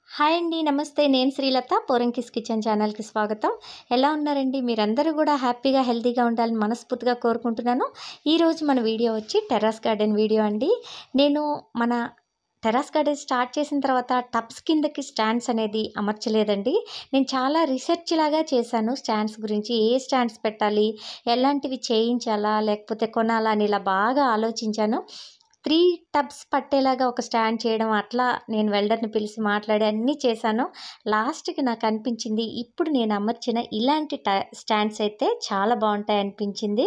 hi అండి నమస్తే నేను శ్రీలత పోరంకిస్ కిచెన్ ఛానల్కి స్వాగతం ఎలా ఉన్నారండి మీరందరూ కూడా హ్యాపీగా హెల్తీగా ఉండాలని మనస్ఫూర్తిగా కోరుకుంటున్నాను ఈరోజు మన వీడియో వచ్చి టెర్రస్ గార్డెన్ వీడియో అండి నేను మన టెర్రస్ గార్డెన్ స్టార్ట్ చేసిన తర్వాత టబ్స్ కిందకి స్టాండ్స్ అనేది అమర్చలేదండి నేను చాలా రీసెర్చ్ లాగా చేశాను స్టాండ్స్ గురించి ఏ స్టాండ్స్ పెట్టాలి ఎలాంటివి చేయించాలా లేకపోతే కొనాలా అని ఇలా బాగా ఆలోచించాను త్రీ టబ్స్ పట్టేలాగా ఒక స్టాండ్ చేయడం అట్లా నేను వెల్డర్ని పిలిచి మాట్లాడి అన్నీ చేశాను లాస్ట్కి నాకు అనిపించింది ఇప్పుడు నేను అమర్చిన ఇలాంటి ట స్టాండ్స్ అయితే చాలా బాగుంటాయి అనిపించింది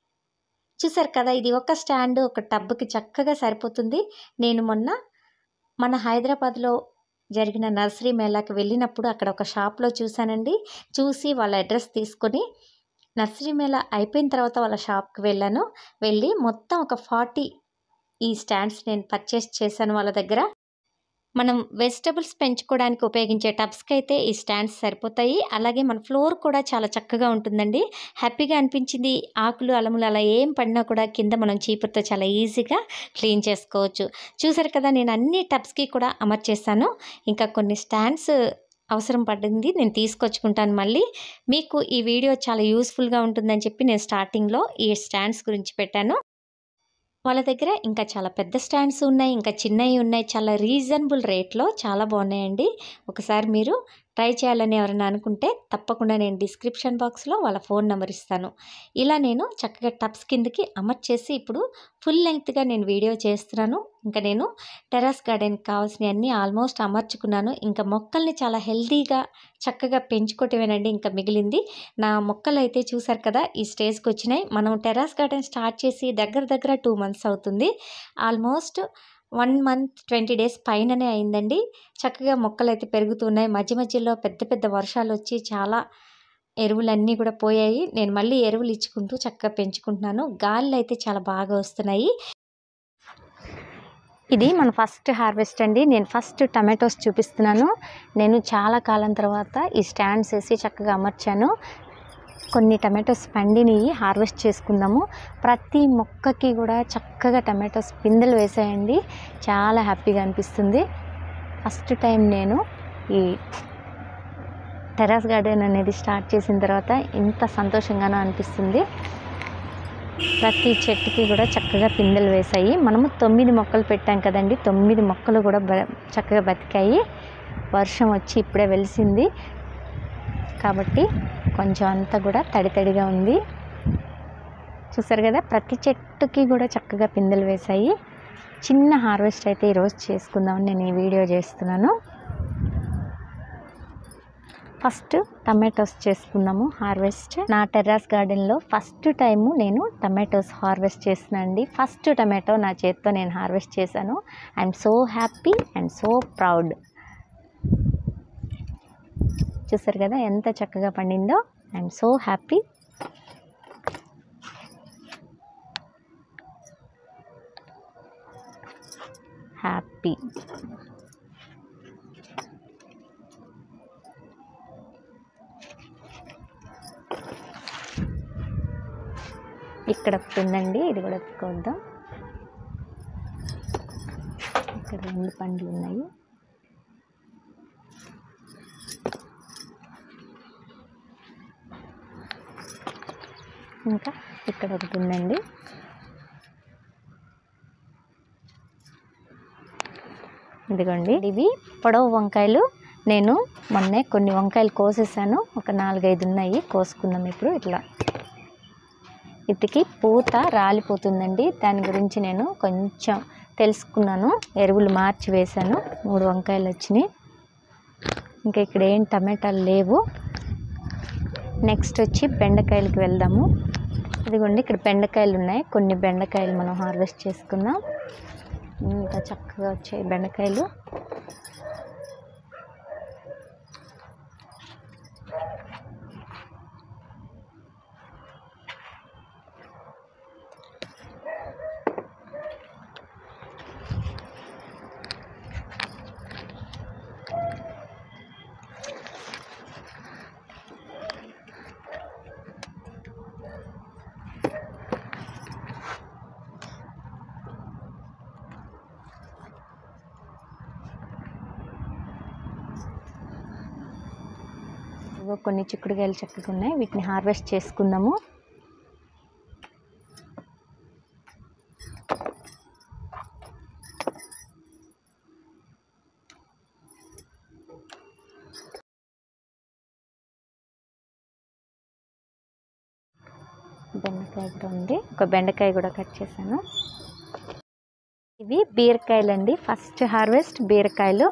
చూసారు కదా ఇది ఒక స్టాండ్ ఒక టబ్కి చక్కగా సరిపోతుంది నేను మొన్న మన హైదరాబాద్లో జరిగిన నర్సరీ మేళాకి వెళ్ళినప్పుడు అక్కడ ఒక షాప్లో చూశానండి చూసి వాళ్ళ అడ్రస్ తీసుకొని నర్సరీ మేళా అయిపోయిన తర్వాత వాళ్ళ షాప్కి వెళ్ళాను వెళ్ళి మొత్తం ఒక ఫార్టీ ఈ స్టాండ్స్ నేను పర్చేస్ చేశాను వాళ్ళ దగ్గర మనం వెజిటబుల్స్ పెంచుకోవడానికి ఉపయోగించే టబ్స్కి అయితే ఈ స్టాండ్స్ సరిపోతాయి అలాగే మన ఫ్లోర్ కూడా చాలా చక్కగా ఉంటుందండి హ్యాపీగా అనిపించింది ఆకులు అలములు అలా ఏం పడినా కూడా కింద మనం చీపురుతో చాలా ఈజీగా క్లీన్ చేసుకోవచ్చు చూసారు కదా నేను అన్ని టబ్స్కి కూడా అమర్చేస్తాను ఇంకా కొన్ని స్టాండ్స్ అవసరం పడింది నేను తీసుకొచ్చుకుంటాను మళ్ళీ మీకు ఈ వీడియో చాలా యూస్ఫుల్గా ఉంటుందని చెప్పి నేను స్టార్టింగ్లో ఈ స్టాండ్స్ గురించి పెట్టాను వాళ్ళ దగ్గర ఇంకా చాలా పెద్ద స్టాండ్స్ ఉన్నాయి ఇంకా చిన్నవి ఉన్నాయి చాలా రీజనబుల్ రేట్లో చాలా బాగున్నాయండి ఒకసారి మీరు ట్రై చేయాలని ఎవరైనా అనుకుంటే తప్పకుండా నేను డిస్క్రిప్షన్ బాక్స్లో వాళ్ళ ఫోన్ నెంబర్ ఇస్తాను ఇలా నేను చక్కగా టబ్స్ కిందకి అమర్చేసి ఇప్పుడు ఫుల్ లెంగ్త్గా నేను వీడియో చేస్తున్నాను ఇంకా నేను టెర్రస్ గార్డెన్కి కావాల్సినవన్నీ ఆల్మోస్ట్ అమర్చుకున్నాను ఇంకా మొక్కల్ని చాలా హెల్తీగా చక్కగా పెంచుకోవటమేనండి ఇంకా మిగిలింది నా మొక్కలు అయితే చూసారు కదా ఈ స్టేజ్కి వచ్చినాయి మనం టెర్రస్ గార్డెన్ స్టార్ట్ చేసి దగ్గర దగ్గర టూ మంత్స్ అవుతుంది almost one month twenty days పైననే అయిందండి చక్కగా మొక్కలు అయితే పెరుగుతున్నాయి మధ్య మధ్యలో పెద్ద పెద్ద వర్షాలు వచ్చి చాలా ఎరువులన్నీ కూడా పోయాయి నేను మళ్ళీ ఎరువులు ఇచ్చుకుంటూ చక్కగా పెంచుకుంటున్నాను గాలులు అయితే చాలా బాగా వస్తున్నాయి ఇది మన ఫస్ట్ హార్వెస్ట్ అండి నేను ఫస్ట్ టమాటోస్ చూపిస్తున్నాను నేను చాలా కాలం తర్వాత ఈ స్టాండ్స్ వేసి చక్కగా అమర్చాను కొన్ని టమాటోస్ పండినవి హార్వెస్ట్ చేసుకుందాము ప్రతి మొక్కకి కూడా చక్కగా టమాటోస్ పిందెలు వేసాయండి చాలా హ్యాపీగా అనిపిస్తుంది ఫస్ట్ టైం నేను ఈ టెర్రస్ గార్డెన్ అనేది స్టార్ట్ చేసిన తర్వాత ఇంత సంతోషంగానో అనిపిస్తుంది ప్రతి చెట్టుకి కూడా చక్కగా పిందెలు వేసాయి మనము తొమ్మిది మొక్కలు పెట్టాం కదండి తొమ్మిది మొక్కలు కూడా బ చక్కగా బతికాయి వర్షం వచ్చి ఇప్పుడే వెలిసింది కాబట్టి కొంచెం అంతా కూడా తడి తడిగా ఉంది చూసారు కదా ప్రతి చెట్టుకి కూడా చక్కగా పిందెలు వేసాయి చిన్న హార్వెస్ట్ అయితే ఈరోజు చేసుకుందామని నేను ఈ వీడియో చేస్తున్నాను ఫస్ట్ టమాటోస్ చేసుకుందాము హార్వెస్ట్ నా టెర్రాస్ గార్డెన్లో ఫస్ట్ టైము నేను టమాటోస్ హార్వెస్ట్ చేస్తున్నానండి ఫస్ట్ టమాటో నా చేత్తో నేను హార్వెస్ట్ చేశాను I'm so happy and so proud చూసారు కదా ఎంత చక్కగా పండిందో ఐఎమ్ సో హ్యాపీ హ్యాపీ ఇక్కడ ఒకటి ఉందండి ఇది కూడా ఎత్తుకోద్దాం ఇక్కడ రెండు పండ్లు ఉన్నాయి ఇంకా ఇక్కడ ఒకటి ఉందండి ఇదిగోండి ఇవి పొడవు వంకాయలు నేను మొన్నే కొన్ని వంకాయలు కోసేసాను ఒక నాలుగైదు ఉన్నాయి కోసుకుందాం ఇప్పుడు ఇట్లా ఇతికి పూత రాలిపోతుందండి దాని గురించి నేను కొంచెం తెలుసుకున్నాను ఎరువులు మార్చి వేశాను మూడు వంకాయలు వచ్చినాయి ఇంకా ఇక్కడ ఏం టమాటాలు లేవు నెక్స్ట్ వచ్చి బెండకాయలకి వెళ్దాము ఇదిగోండి ఇక్కడ బెండకాయలు ఉన్నాయి కొన్ని బెండకాయలు మనం హార్వెస్ట్ చేసుకుందాం ఇంకా చక్కగా వచ్చాయి బెండకాయలు ఇదిగో కొన్ని చిక్కుడుకాయలు చక్కగా ఉన్నాయి వీటిని హార్వెస్ట్ చేసుకుందాము బెండకాయ కూడా ఉంది ఒక బెండకాయ కూడా కట్ చేశాను ఇవి బీరకాయలు అండి ఫస్ట్ హార్వెస్ట్ బీరకాయలు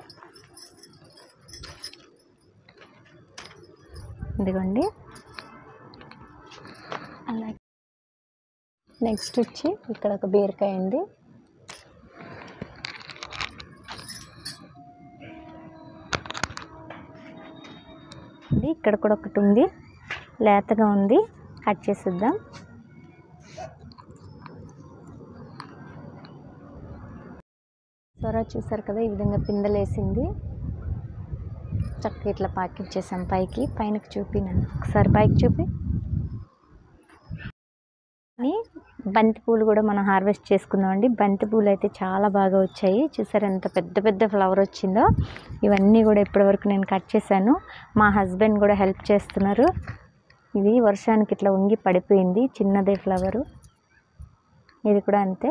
ఇదిగోండి అలాగే నెక్స్ట్ వచ్చి ఇక్కడ ఒక బీరకాయ ఉంది ఇది ఇక్కడ కూడా ఒకటి ఉంది లేతగా ఉంది కట్ చేసిద్దాం సొర చూసారు కదా ఈ విధంగా పిందెలేసింది చక్కగా ఇట్లా పాకించేసాం పైకి పైనకి చూపినాను ఒకసారి పైకి చూపి అని బంతి పూలు కూడా మనం హార్వెస్ట్ చేసుకుందాం అండి బంతి పూలు అయితే చాలా బాగా వచ్చాయి చూసారు ఎంత పెద్ద పెద్ద ఫ్లవర్ వచ్చిందో ఇవన్నీ కూడా ఇప్పటివరకు నేను కట్ చేశాను మా హస్బెండ్ కూడా హెల్ప్ చేస్తున్నారు ఇది వర్షానికి ఇట్లా ఉంగి పడిపోయింది చిన్నదే ఫ్లవరు ఇది కూడా అంతే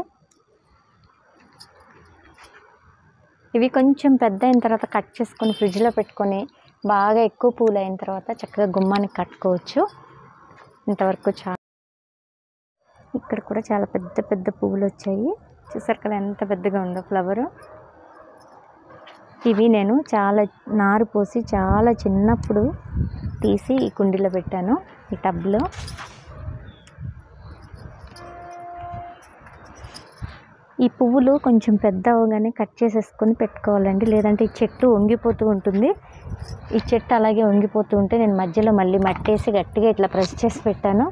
ఇవి కొంచెం పెద్ద అయిన తర్వాత కట్ చేసుకొని ఫ్రిడ్జ్లో పెట్టుకొని బాగా ఎక్కువ పూలు అయిన తర్వాత చక్కగా గుమ్మానికి కట్టుకోవచ్చు ఇంతవరకు చాలా ఇక్కడ కూడా చాలా పెద్ద పెద్ద పువ్వులు వచ్చాయి చూసారు కదా ఎంత పెద్దగా ఉందో ఫ్లవరు ఇవి నేను చాలా నారు పోసి చాలా చిన్నప్పుడు తీసి ఈ కుండీలో పెట్టాను ఈ టబ్లో ఈ పువ్వులు కొంచెం పెద్ద అవగానే కట్ చేసేసుకొని పెట్టుకోవాలండి లేదంటే ఈ చెట్టు వంగిపోతూ ఉంటుంది ఈ చెట్టు అలాగే వంగిపోతూ ఉంటే నేను మధ్యలో మళ్ళీ మట్టేసి గట్టిగా ఇట్లా ప్రెస్ చేసి పెట్టాను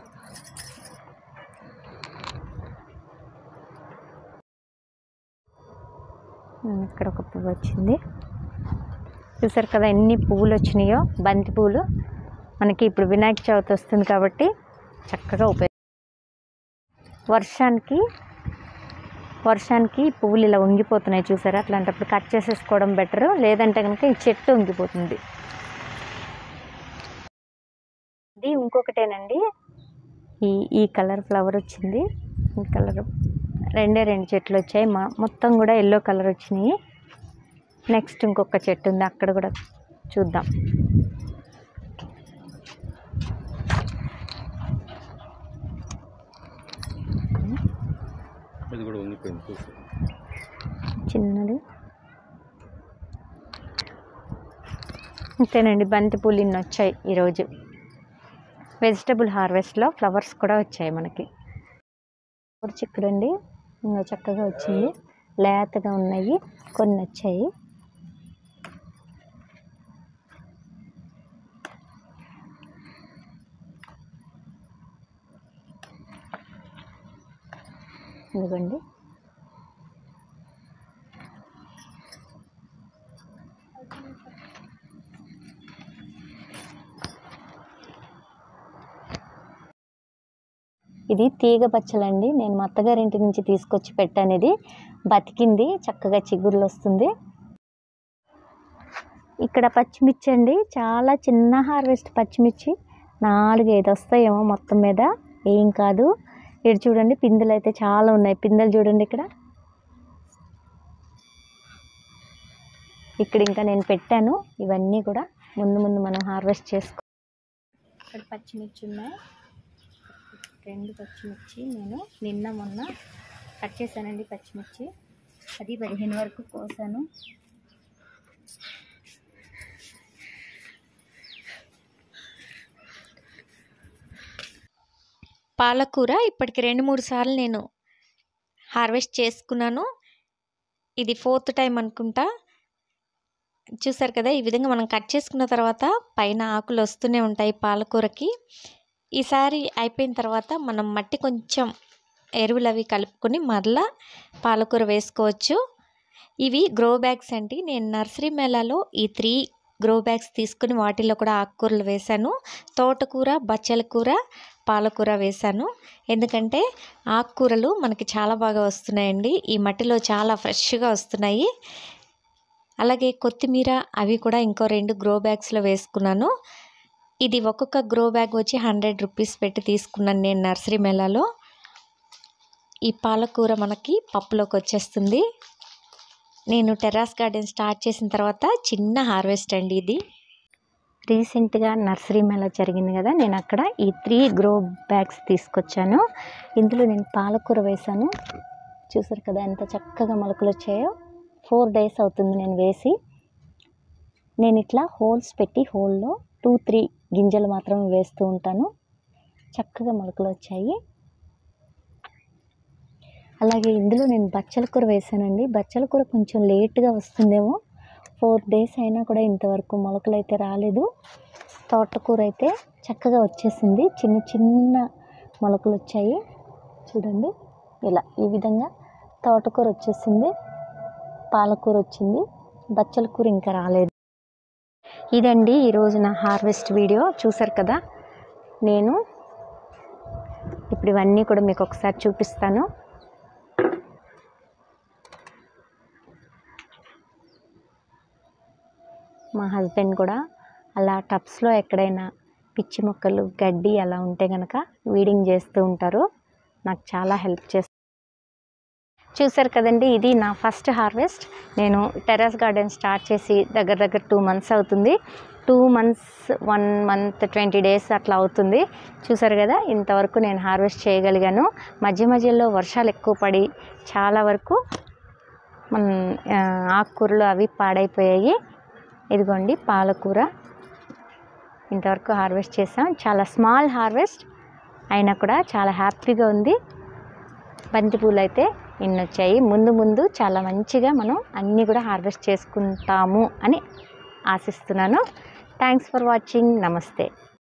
ఇక్కడ ఒక పువ్వు వచ్చింది చూసారు కదా ఎన్ని పువ్వులు వచ్చినాయో బంతి పువ్వులు మనకి ఇప్పుడు వినాయక చవితి వస్తుంది కాబట్టి చక్కగా ఉపయోగ వర్షానికి వర్షానికి పువ్వులు ఇలా వంగిపోతున్నాయి చూసారా అట్లాంటప్పుడు కట్ చేసేసుకోవడం బెటర్ లేదంటే కనుక ఈ చెట్టు వంగిపోతుంది ఇది ఇంకొకటేనండి ఈ ఈ కలర్ ఫ్లవర్ వచ్చింది ఈ కలర్ రెండే రెండు చెట్లు వచ్చాయి మా మొత్తం కూడా ఎల్లో కలర్ వచ్చినాయి నెక్స్ట్ ఇంకొక చెట్టు ఉంది అక్కడ కూడా చూద్దాం ఇది కూడా వంగిపోయింది చూసి చిన్నది అంతేనండి బంతి పూలు ఇన్ని వచ్చాయి ఈరోజు వెజిటబుల్ హార్వెస్ట్లో ఫ్లవర్స్ కూడా వచ్చాయి మనకి చిక్కుడండి ఇంకా చక్కగా వచ్చింది లేతగా ఉన్నాయి కొన్ని వచ్చాయి ఇదిగోండి ఇది తీగ పచ్చలండి నేను మా అత్తగారింటి నుంచి తీసుకొచ్చి పెట్టాను ఇది బతికింది చక్కగా చిగుర్లు వస్తుంది ఇక్కడ పచ్చిమిర్చి అండి చాలా చిన్న హార్వెస్ట్ పచ్చిమిర్చి నాలుగు ఐదు వస్తాయేమో మొత్తం మీద ఏం కాదు ఇక్కడ చూడండి పిందెలు అయితే చాలా ఉన్నాయి పిందెలు చూడండి ఇక్కడ ఇక్కడ ఇంకా నేను పెట్టాను ఇవన్నీ కూడా ముందు ముందు మనం హార్వెస్ట్ చేసుకో ఇక్కడ పచ్చిమిర్చి ఉన్నాయి రెండు పచ్చిమిర్చి నేను నిన్న మొన్న కట్ చేశానండి పచ్చిమిర్చి అది పదిహేను వరకు కోసాను పాలకూర ఇప్పటికి రెండు మూడు సార్లు నేను హార్వెస్ట్ చేసుకున్నాను ఇది ఫోర్త్ టైం అనుకుంటా చూసారు కదా ఈ విధంగా మనం కట్ చేసుకున్న తర్వాత పైన ఆకులు వస్తూనే ఉంటాయి పాలకూరకి ఈసారి అయిపోయిన తర్వాత మనం మట్టి కొంచెం ఎరువులు అవి కలుపుకొని మరలా పాలకూర వేసుకోవచ్చు ఇవి గ్రో బ్యాగ్స్ అండి నేను నర్సరీ మేళాలో ఈ త్రీ గ్రో బ్యాగ్స్ తీసుకుని వాటిల్లో కూడా ఆకుకూరలు వేశాను తోటకూర బచ్చల కూర పాలకూర వేశాను ఎందుకంటే ఆకుకూరలు మనకి చాలా బాగా వస్తున్నాయండి ఈ మట్టిలో చాలా ఫ్రెష్గా వస్తున్నాయి అలాగే కొత్తిమీర అవి కూడా ఇంకో రెండు గ్రో బ్యాగ్స్లో వేసుకున్నాను ఇది ఒక్కొక్క గ్రో బ్యాగ్ వచ్చి హండ్రెడ్ రూపీస్ పెట్టి తీసుకున్నాను నేను నర్సరీ మేళాలో ఈ పాలకూర మనకి పప్పులోకి వచ్చేస్తుంది నేను టెర్రాస్ గార్డెన్ స్టార్ట్ చేసిన తర్వాత చిన్న హార్వెస్ట్ అండి ఇది రీసెంట్గా నర్సరీ మేళ జరిగింది కదా నేను అక్కడ ఈ త్రీ గ్రో బ్యాగ్స్ తీసుకొచ్చాను ఇందులో నేను పాలకూర వేశాను చూసారు కదా ఎంత చక్కగా మొలకలు వచ్చాయో ఫోర్ డేస్ అవుతుంది నేను వేసి నేను ఇట్లా హోల్స్ పెట్టి హోల్లో టూ త్రీ గింజలు మాత్రమే వేస్తూ ఉంటాను చక్కగా మొలకలు వచ్చాయి అలాగే ఇందులో నేను బచ్చల కూర వేసానండి బచ్చల కూర కొంచెం లేట్గా వస్తుందేమో ఫోర్ డేస్ అయినా కూడా ఇంతవరకు మొలకలు అయితే రాలేదు తోటకూర అయితే చక్కగా వచ్చేసింది చిన్న చిన్న మొలకలు వచ్చాయి చూడండి ఇలా ఈ విధంగా తోటకూర వచ్చేసింది పాలకూర వచ్చింది బచ్చల కూర ఇంకా రాలేదు ఇదండి ఈరోజు నా హార్వెస్ట్ వీడియో చూసారు కదా నేను ఇప్పుడు ఇవన్నీ కూడా మీకు ఒకసారి చూపిస్తాను మా హస్బెండ్ కూడా అలా టబ్స్లో ఎక్కడైనా పిచ్చి మొక్కలు గడ్డి అలా ఉంటే కనుక వీడింగ్ చేస్తూ ఉంటారు నాకు చాలా హెల్ప్ చేస్తారు చూసారు కదండి ఇది నా ఫస్ట్ హార్వెస్ట్ నేను టెర్రస్ గార్డెన్ స్టార్ట్ చేసి దగ్గర దగ్గర టూ మంత్స్ అవుతుంది two months one month twenty days అట్లా అవుతుంది చూసారు కదా ఇంతవరకు నేను హార్వెస్ట్ చేయగలిగాను మధ్య మధ్యలో వర్షాలు ఎక్కువ పడి చాలా వరకు మన ఆ, ఆకుకూరలు అవి పాడైపోయాయి ఇదిగోండి పాలకూర ఇంతవరకు హార్వెస్ట్ చేసాం చాలా స్మాల్ హార్వెస్ట్ అయినా కూడా చాలా హ్యాపీగా ఉంది బంతిపూలు అయితే ఇన్ని వచ్చాయి ముందు ముందు చాలా మంచిగా మనం అన్నీ కూడా హార్వెస్ట్ చేసుకుంటాము అని ఆశిస్తున్నాను థ్యాంక్స్ ఫర్ వాచింగ్ నమస్తే